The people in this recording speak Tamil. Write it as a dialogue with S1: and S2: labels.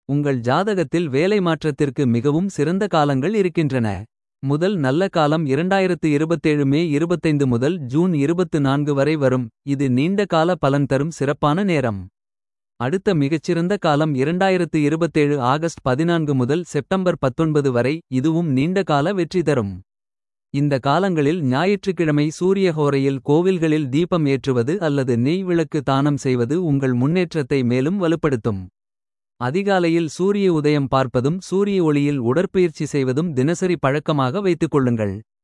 S1: உங்கள் ஜாதகத்தில் வேலை மாற்றத்திற்கு மிகவும் சிறந்த காலங்கள் இருக்கின்றன. முதல் நல்ல காலம் 2027 மே 25 முதல் ஜூன் 24 வரை வரும். இது நீண்ட கால பலன் தரும் சிறப்பான நேரம். அடுத்த மிகச்சிறந்த காலம் 2027 ஆகஸ்ட் 14 முதல் செப்டம்பர் 19 வரை. இதுவும் நீண்ட கால வெற்றி தரும். இந்த காலங்களில் ஞாயிற்றுக்கிழமை சூரியஹோரையில் கோவில்களில் தீபம் ஏற்றுவது அல்லது நெய் விளக்கு தானம் செய்வது உங்கள் முன்னேற்றத்தை மேலும் வலுப்படுத்தும். அதிகாலையில் சூரிய உதயம் பார்ப்பதும் சூரிய ஒளியில் உடற்பயிற்சி செய்வதும் தினசரி பழக்கமாக வைத்துக் கொள்ளுங்கள்.